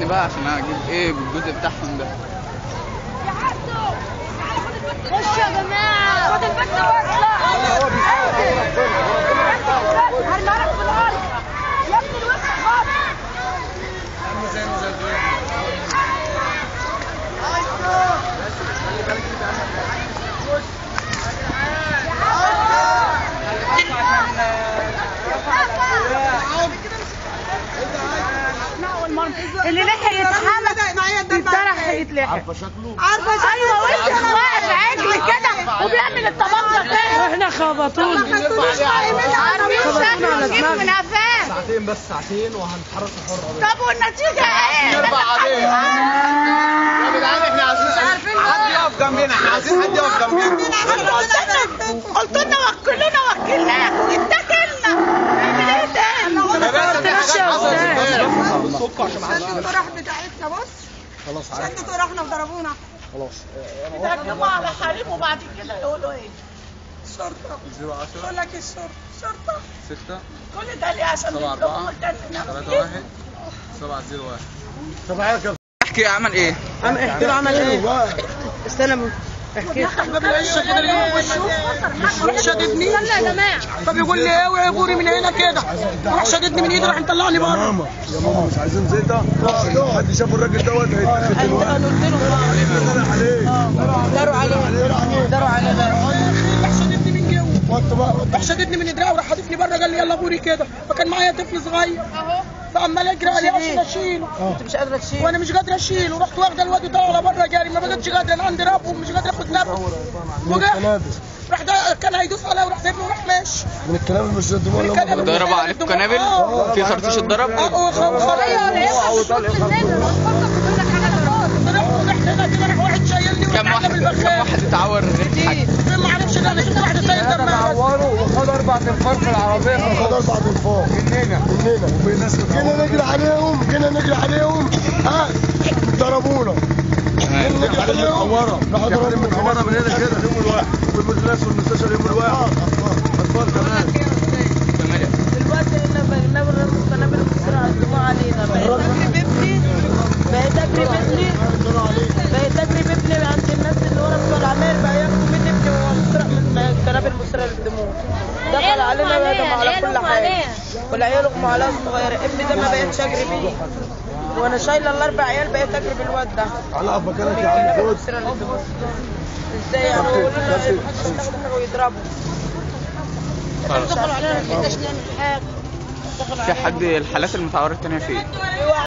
ساعدني بقى عشان اجيب ايه بالجزء بتاعهم ده خش يا جماعة خد البنت واطلع هرمارك في الأرض يا ابني الوسط خالص اللي لحق يتحمل يتطرح يتلحق عارفه شكله عارفه ايوه وانت واقف عجل كده وبيعمل الطبق ده كده احنا خبطونا عارفين شكله جيب من قفاه ساعتين بس ساعتين وهنتحرك حر طب والنتيجه ايه؟ نرفع عليه يا جدعان احنا عايزين حد يقف جنبنا احنا عايزين حد يقف جنبنا قلت لنا وكلنا وكلناكم اتكلنا نعمل ايه تاني؟ قلتلكش يا استاذ الصبح عشان ما حدش يدخل. الطرح بتاعتنا بص خلاص عارف شدوا طرحنا وضربونا خلاص يتهجموا على حريم وبعد كده يقولوا ايه؟ الشرطة 010 يقول لك الشرطة الشرطة 6 كل ده ليه عشان سبعة يطلبوا أربعة. مكان 3 1 7 0 1 طب عارف يا احكي عمل ايه عم احكي له عمل ايه استنى من- احكي باب العشة كده اللي هو وشه راح شددني يا جماعة فبيقول لي ايه ويا بوري من هنا كده راح شددني من ايدي راح مطلعني بره ماما يا ماما مش عايزين زيتة حد شاف الراجل دوت هيتاخد دلوقتي داروا عليه داروا عليه راح شددني من جوه راح شددني من دراعي وراح حادفني بره قال لي يلا بوري كده فكان معايا طفل صغير فعمال اجري عليه عشان اشيله انت مش قادره تشيل وانا مش قادر اشيله رحت واخده الواد طالع بره جاري ما بقتش قادر انا عندي رب ومش قادر اخد نفس وجه كنابس راح ده كان هيدوس عليا وراح سايبني وراح ماشي من الكلام مش قد ما الكلام- ضربوا عليكم قنابل في خرطوش اتضرب اه رحت هنا كده راح واحد شايلني كم وقعنا واحد كم بالبخاخ واحد اتعور غير حد ما اعرفش ده انا شفت واحده شايل دم وخد اربع تنفار في العربيه خد اربع تنفار مننا مننا وفي ناس جينا نجري عليهم جينا نجري عليهم ها ضربونا جينا نجري عليهم راحوا ضربونا محورة من هنا كده اليوم الواحد والناس والمستشفى اليوم الواحد اطفال كمان دلوقتي لما جبنا الرئيس القنابل بسرعه الدموع علينا بقيت اجري بابني بقيت اجري بابني بقيت اجري بابني عند الناس اللي ورا بتوع العماير بقى ياخدوا من ابني وهو مسرع من القنابل مسرعه للدموع دخل علينا وهجم على كل حاجه والعيال اغمى عليها الصغيره ابني ده ما بقتش اجري بيه وانا شايله الاربع عيال بقيت اجري بالواد ده على مكانك يا عم خد مسرعه للدموع ازاي يعني يقولوا لنا محدش ياخد حاجه ويضربوا خلاص دخلوا علينا ما نقدرش نعمل حاجه في حد الحالات المتعورة التانية فين في واحد